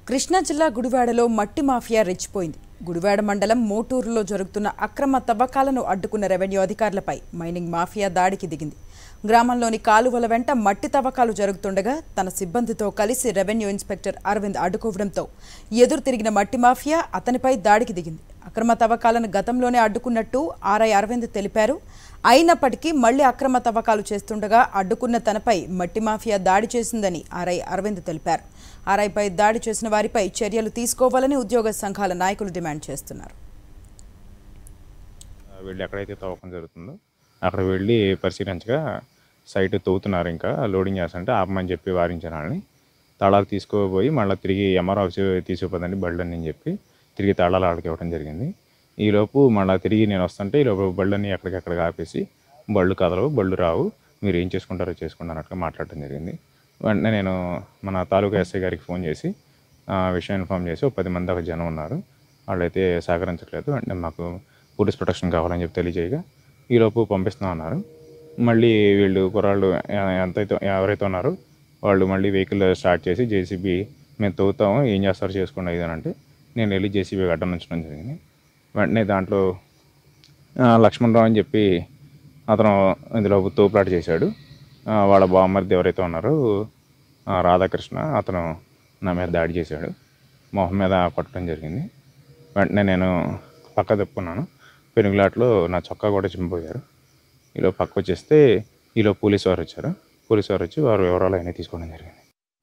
కృష్ణా జిల్లా గుడివాడలో మట్టి మాఫియా రెచ్చిపోయింది గుడివాడ మండలం మోటూరులో జరుగుతున్న అక్రమ తవ్వకాలను అడ్డుకున్న రెవెన్యూ అధికారులపై మైనింగ్ మాఫియా దాడికి దిగింది గ్రామంలోని కాలువల వెంట మట్టి తవ్వకాలు జరుగుతుండగా తన సిబ్బందితో కలిసి రెవెన్యూ ఇన్స్పెక్టర్ అరవింద్ అడ్డుకోవడంతో ఎదురు తిరిగిన మట్టి మాఫియా అతనిపై దాడికి దిగింది అక్రమ తవ్వకాలను గతంలోనే అడ్డుకున్నట్టు ఆర్ఐ అరవింద్ తెలిపారు అయినప్పటికీ మళ్లీ అక్రమ తవ్వకాలు చేస్తుండగా అడ్డుకున్న తనపై మట్టి మాఫియా దాడి చేసిందని ఆర్ఐ అరవింద్ తెలిపారు ఆర్ఐపై దాడి చేసిన వారిపై చర్యలు తీసుకోవాలని ఉద్యోగ సంఘాల నాయకులు డిమాండ్ చేస్తున్నారు వెళ్ళి ఎక్కడైతే తవ్వకం జరుగుతుందో అక్కడ వెళ్ళి పరిశీలించగా సైట్ తవ్వుతున్నారు ఇంకా లోడింగ్ చేస్తుంటే ఆపమని చెప్పి వారించాను వాళ్ళని తాళాలు తీసుకోపోయి మళ్ళీ తిరిగి ఎంఆర్ ఆఫీస్ తీసుకుపోదండి బళ్ళని అని చెప్పి తిరిగి తాళాలు ఆడికి ఇవ్వడం జరిగింది ఈలోపు మళ్ళీ తిరిగి నేను వస్తుంటే ఈలోపు బళ్ళని ఎక్కడికెక్కడ ఆపేసి బళ్ళు కదలవు బళ్ళు రావు మీరు ఏం చేసుకుంటారో చేసుకోండి అన్నట్టుగా మాట్లాడడం జరిగింది వెంటనే నేను మన తాలూకా ఎస్ఐ గారికి ఫోన్ చేసి ఆ విషయం ఇన్ఫామ్ చేసి ఒక పది మంది దాకా జనం ఉన్నారు వాళ్ళైతే సహకరించట్లేదు వెంటనే మాకు పోలీస్ ప్రొటెక్షన్ కావాలని చెప్పి తెలియజేయగా ఈలోపు పంపిస్తున్నాం అన్నారు మళ్ళీ వీళ్ళు కుర్రాళ్ళు ఎ- ఎంతైతే ఎవరైతే ఉన్నారో వాళ్ళు మళ్ళీ వెహికల్ స్టార్ట్ చేసి జేసీబీ మేము తవ్వుతాము ఏం చేస్తారో చేసుకోండి ఇది అని అంటే నేను వెళ్ళి జేసీబీ అడ్డం ఉంచడం జరిగింది వెంటనే దాంట్లో ఆ, లక్ష్మణరావు అని చెప్పి అతను ఇందులో తోపులాట చేశాడు ఆ, వాళ్ళ బామ్మర్ది ఎవరైతే ఉన్నారో ఆ, రాధాకృష్ణ అతను నా మీద దాడి చేశాడు మొహం మీద కొట్టడం జరిగింది వెంటనే నేను పక్క తిప్పుకున్నాను పెనుగులాట్లో నా చొక్కా కూడా చింపిపోయారు ఈలో పక్క వచ్చేస్తే ఈలో పోలీసు వారు వచ్చారు పోలీసు వారు వచ్చి వారు వివరాలు అయినా తీసుకోవడం జరిగింది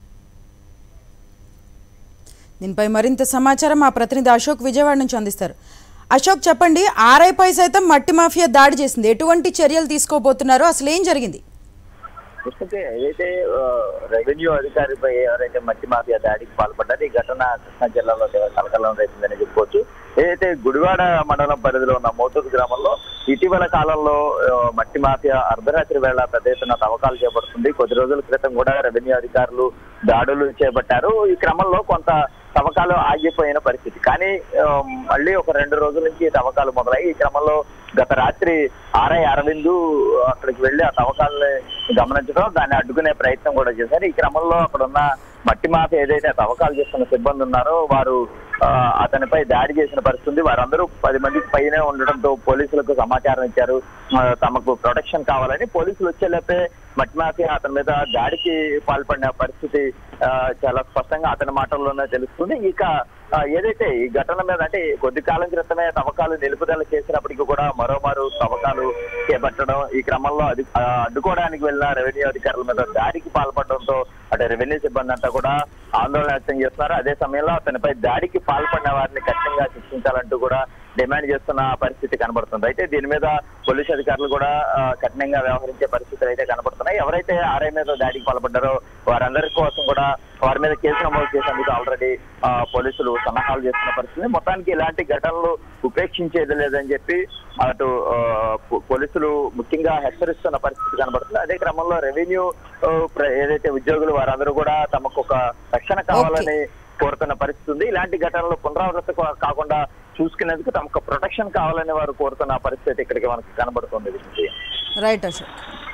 దీనిపై మరింత సమాచారం మా ప్రతినిధి అశోక్ విజయవాడ నుంచి అందిస్తారు అశోక్ చెప్పండి ఆర్ఐపై సైతం మట్టి మాఫియా దాడి చేసింది ఎటువంటి చర్యలు తీసుకోబోతున్నారు అసలు ఏం జరిగింది చూస్తుంటే ఏదైతే ఆ, రెవెన్యూ అధికారిపై ఎవరైతే మట్టి మాఫియా దాడికి పాల్పడ్డారో ఈ ఘటన కృష్ణా జిల్లాలో తీవ్ర కలకలం రేపిందని చెప్పుకోవచ్చు ఏదైతే గుడివాడ మండలం పరిధిలో ఉన్న మోతూరు గ్రామంలో ఇటీవల కాలంలో ఆ, మట్టి మాఫియా అర్ధరాత్రి వేళ పెద్ద ఎత్తున తవ్వకాలు చేపడుతుంది కొద్ది రోజుల క్రితం కూడా రెవెన్యూ అధికారులు దాడులు చేపట్టారు ఈ క్రమంలో కొంత తవ్వకాలు ఆగిపోయిన పరిస్థితి కానీ ఆ, మళ్ళీ ఒక రెండు రోజుల నుంచి ఈ తవ్వకాలు మొదలయ్యి ఈ క్రమంలో గత రాత్రి ఆర్ఐ అరవింద్ అక్కడికి వెళ్లి ఆ తవ్వకాలని గమనించడం దాన్ని అడ్డుకునే ప్రయత్నం కూడా చేశారు ఈ క్రమంలో అక్కడ ఉన్న మట్టి మాఫ ఏదైతే తవ్వకాలు చేస్తున్న సిబ్బంది ఉన్నారో వారు ఆ, అతనిపై దాడి చేసిన పరిస్థితి ఉంది వారందరూ పది మందికి పైనే ఉండడంతో పోలీసులకు సమాచారం ఇచ్చారు ఆ, తమకు ప్రొటెక్షన్ కావాలని పోలీసులు వచ్చేలోపే మట్టి మాఫియా అతని మీద దాడికి పాల్పడిన పరిస్థితి ఆ, చాలా స్పష్టంగా అతని మాటల్లోనే తెలుస్తుంది ఇక ఆ, ఏదైతే ఈ ఘటన మీద అంటే కొద్ది కాలం క్రితమే తవ్వకాలు నిలుపుదల చేసినప్పటికీ కూడా మరోమారు తవ్వకాలు చేపట్టడం ఈ క్రమంలో అది ఆ, అడ్డుకోవడానికి వెళ్ళిన రెవెన్యూ అధికారుల మీద దాడికి పాల్పడడంతో అటు రెవెన్యూ సిబ్బంది అంతా కూడా ఆందోళన వ్యక్తం చేస్తున్నారు అదే సమయంలో అతనిపై దాడికి పాల్పడిన వారిని కఠినంగా శిక్షించాలంటూ కూడా డిమాండ్ చేస్తున్న పరిస్థితి కనబడుతుంది అయితే దీని మీద పోలీసు అధికారులు కూడా ఆ, కఠినంగా వ్యవహరించే పరిస్థితులు అయితే కనబడుతున్నాయి ఎవరైతే ఆర్ఐ మీద దాడికి పాల్పడ్డారో వారందరి కోసం కూడా వారి మీద కేసు నమోదు చేసేందుకు ఆల్రెడీ పోలీసులు సన్నాహాలు చేస్తున్న పరిస్థితి మొత్తానికి ఇలాంటి ఘటనలు ఉపేక్షించేది లేదని చెప్పి అటు ఆ, పో- పోలీసులు ముఖ్యంగా హెచ్చరిస్తున్న పరిస్థితి కనబడుతుంది అదే క్రమంలో రెవెన్యూ ఆ, ప్ర- ఏదైతే ఉద్యోగులు వారందరూ కూడా తమకు ఒక రక్షణ కావాలని కోరుతున్న పరిస్థితి ఉంది ఇలాంటి ఘటనలు పునరావృత కా- కాకుండా చూసుకునేందుకు తమకు ప్రొటెక్షన్ కావాలని వారు కోరుతున్న పరిస్థితి ఇక్కడికి మనకి కనబడుతుంది విష్ణుప్రియ. రైట్ అశోక్